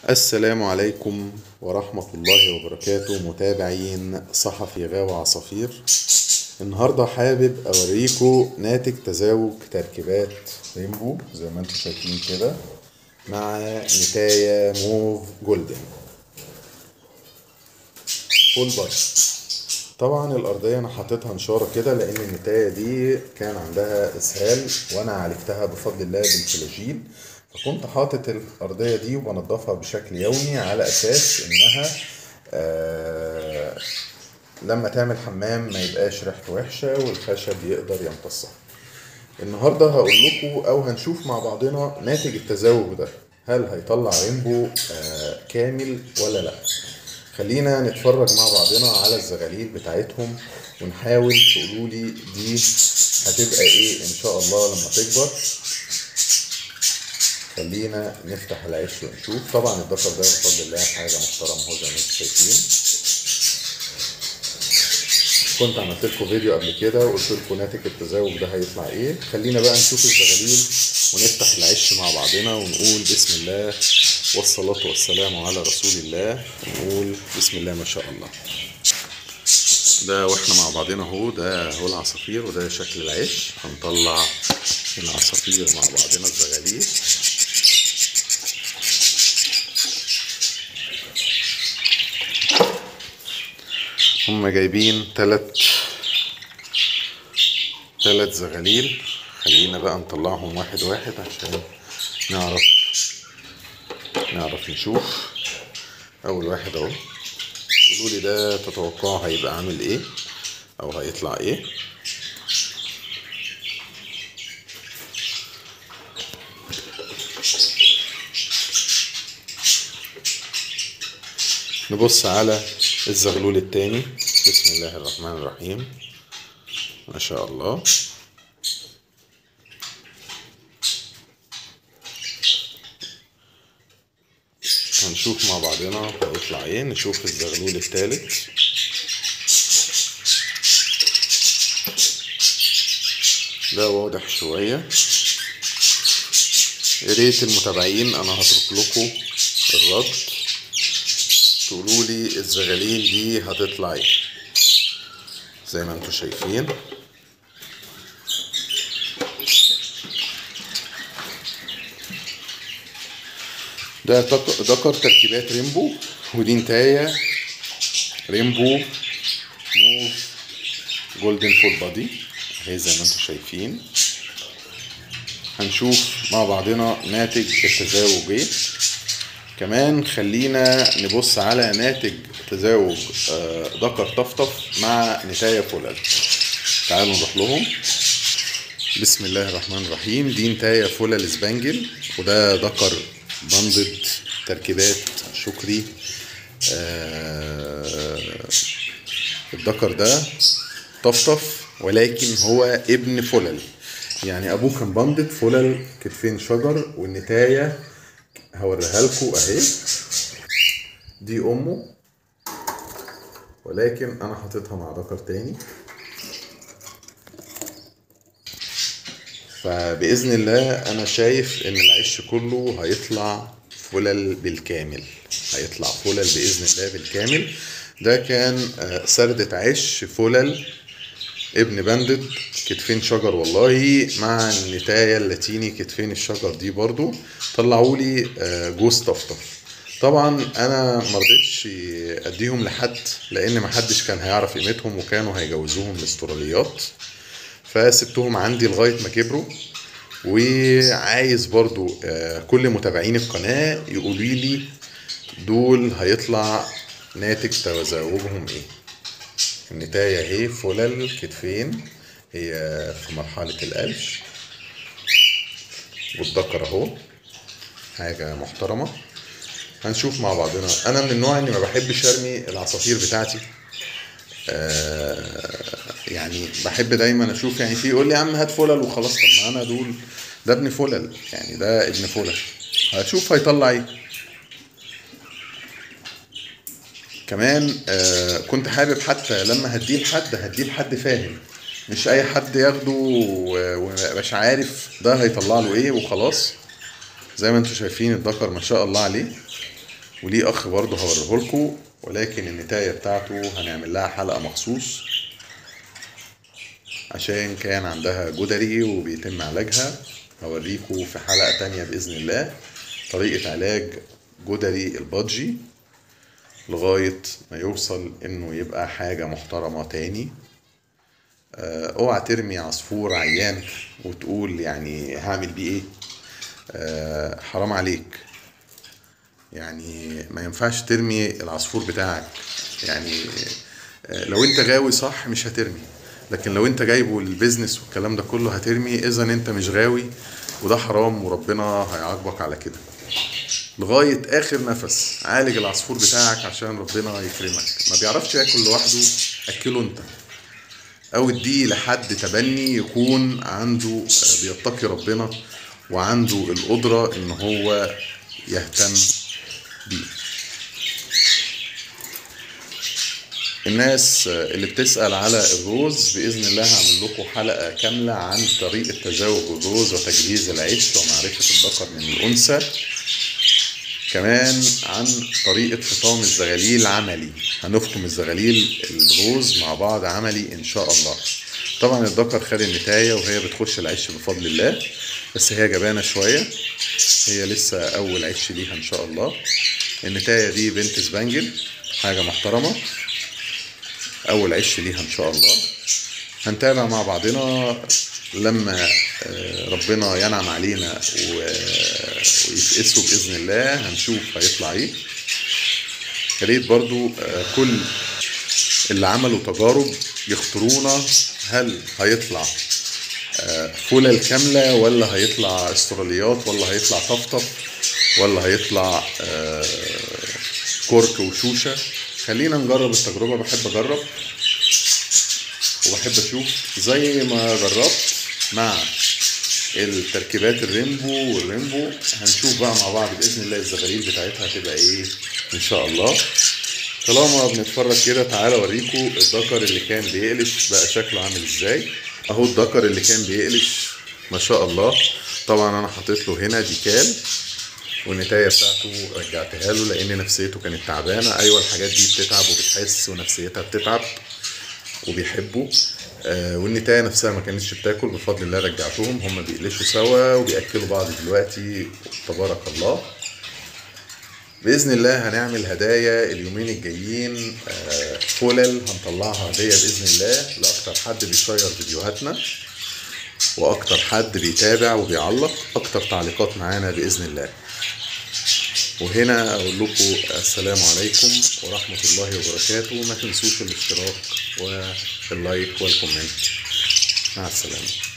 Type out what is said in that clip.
السلام عليكم ورحمة الله وبركاته متابعين صحفي غاوي عصافير النهاردة حابب أوريكم ناتج تزاوج تركيبات ريمبو زي ما انتم شايفين كده مع نتاية موف جولدن فول بار طبعا الأرضية أنا حاططها نشارة كده لأن النتاية دي كان عندها إسهال وأنا عالجتها بفضل الله بالفلاجيل فكنت حاطط الأرضية دي وبنضفها بشكل يومي على أساس إنها آه لما تعمل حمام ما يبقاش ريحته وحشة والخشب يقدر يمتصها النهاردة هقول لكم أو هنشوف مع بعضنا ناتج التزاوج ده هل هيطلع رينبو آه كامل ولا لأ خلينا نتفرج مع بعضنا على الزغاليل بتاعتهم ونحاول تقولوا لي دي هتبقى ايه ان شاء الله لما تكبر خلينا نفتح العيش ونشوف طبعا الذكر ده بفضل الله حاجه محترمه اهو زي ما انتم شايفين كنت عملت لكم فيديو قبل كده وقلت لكم ناتج التزاوج ده هيطلع ايه خلينا بقى نشوف الزغاليل ونفتح العش مع بعضنا ونقول بسم الله والصلاة والسلام على رسول الله ونقول بسم الله ما شاء الله ده واحنا مع بعضنا اهو ده هو العصافير وده شكل العيش هنطلع العصافير مع بعضنا الزغاليل هم جايبين تلات تلات زغاليل خلينا بقى نطلعهم واحد واحد عشان نعرف نعرف نشوف اول واحد اهو قولوا لي ده تتوقعوا هيبقى عامل ايه او هيطلع ايه نبص على الزغلول التاني بسم الله الرحمن الرحيم ما شاء الله هنشوف مع بعضنا هيطلع ايه نشوف الزغلول التالت ده واضح شوية يا ريت المتابعين انا هترك لكم الرد تقولوا لي الزغاليل دي هتطلع ايه زي ما انتم شايفين ده ذكر تركيبات ريمبو ودي نتاية ريمبو موف جولدن فول بادي اهي زي ما انتم شايفين هنشوف مع بعضنا ناتج التزاوج ايه كمان خلينا نبص على ناتج تزاوج ذكر طفطف مع نتاية فولل تعالوا نروح لهم بسم الله الرحمن الرحيم دي نتاية فولل سبانجل وده ذكر بندد تركيبات شكري آه الذكر ده طفطف ولكن هو ابن فلل يعني ابوه كان بندد فلل كتفين شجر والنتايه هوريها لكم اهي دي امه ولكن انا حاططها مع ذكر تاني فباذن الله انا شايف ان العش كله هيطلع فلل بالكامل هيطلع فلل باذن الله بالكامل ده كان سردة عش فلل ابن بندد كتفين شجر والله مع النتاية اللاتيني كتفين الشجر دي برضو طلعوا لي جوز طفطف طبعا انا مرضتش اديهم لحد لان محدش كان هيعرف قيمتهم وكانوا هيجوزوهم الاستراليات فسبتهم عندي لغايه ما كبروا وعايز برضو كل متابعين القناه يقولوا لي دول هيطلع ناتج تزاوجهم ايه النتاية اهي فلل كتفين هي في مرحلة القلش والذكر اهو حاجة محترمة هنشوف مع بعضنا انا من النوع اللي ما بحبش ارمي العصافير بتاعتي آه يعني بحب دايما اشوف يعني في يقول لي يا عم هات فلل وخلاص طب ما انا دول ده ابن فلل يعني ده ابن فلل هشوف هيطلع ايه كمان آه كنت حابب حتى لما هديه لحد هديه لحد فاهم مش اي حد ياخده ومش عارف ده هيطلع له ايه وخلاص زي ما انتم شايفين الذكر ما شاء الله عليه وليه اخ برضه هوريه لكم ولكن النتاية بتاعته هنعمل لها حلقة مخصوص عشان كان عندها جدري وبيتم علاجها هوريكم في حلقة تانية بإذن الله طريقة علاج جدري البادجي لغاية ما يوصل انه يبقى حاجة محترمة تاني آه، اوعى ترمي عصفور عيان وتقول يعني هعمل بيه ايه آه، حرام عليك يعني ما ينفعش ترمي العصفور بتاعك يعني آه، لو انت غاوي صح مش هترمي لكن لو انت جايبه للبيزنس والكلام ده كله هترمي اذا انت مش غاوي وده حرام وربنا هيعاقبك على كده لغاية آخر نفس عالج العصفور بتاعك عشان ربنا يكرمك ما بيعرفش ياكل لوحده أكله أنت أو اديه لحد تبني يكون عنده آه، بيتقي ربنا وعنده القدرة إن هو يهتم بيه الناس آه، اللي بتسأل على الروز بإذن الله هعمل لكم حلقة كاملة عن طريقة تزاوج الروز وتجهيز العش ومعرفة الذكر من الأنثى كمان عن طريقة فطام الزغاليل عملي هنفطم الزغاليل الروز مع بعض عملي إن شاء الله طبعا الذكر خد النتاية وهي بتخش العش بفضل الله بس هي جبانة شوية هي لسه أول عش ليها إن شاء الله النتاية دي بنت سبانجل حاجة محترمة أول عش ليها إن شاء الله هنتابع مع بعضنا لما آه، ربنا ينعم علينا و- ويفقسوا بإذن الله هنشوف هيطلع إيه يا ريت برضو آه، كل اللي عملوا تجارب يختارونا هل هيطلع آه، فلل كاملة ولا هيطلع استراليات ولا هيطلع طفطف ولا هيطلع آه، كرك وشوشة خلينا نجرب التجربة بحب أجرب وبحب أشوف زي ما جربت مع التركيبات الريمبو والريمبو هنشوف بقى مع بعض بإذن الله الزغاليل بتاعتها هتبقى إيه إن شاء الله طالما بنتفرج كده تعالى اوريكم الذكر اللي كان بيقلش بقى شكله عامل ازاي اهو الذكر اللي كان بيقلش ما شاء الله طبعا انا حاطط له هنا ديكال والنتايه بتاعته رجعتها له لان نفسيته كانت تعبانه ايوه الحاجات دي بتتعب وبتحس ونفسيتها بتتعب وبيحبوا آه والنتايه نفسها ما كانتش بتاكل بفضل الله رجعتهم هم بيقلشوا سوا وبياكلوا بعض دلوقتي تبارك الله باذن الله هنعمل هدايا اليومين الجايين آه، فلل هنطلعها هديه باذن الله لاكتر حد بيشير فيديوهاتنا واكتر حد بيتابع وبيعلق اكتر تعليقات معانا باذن الله وهنا اقول لكم السلام عليكم ورحمه الله وبركاته ما تنسوش الاشتراك واللايك والكومنت مع السلامه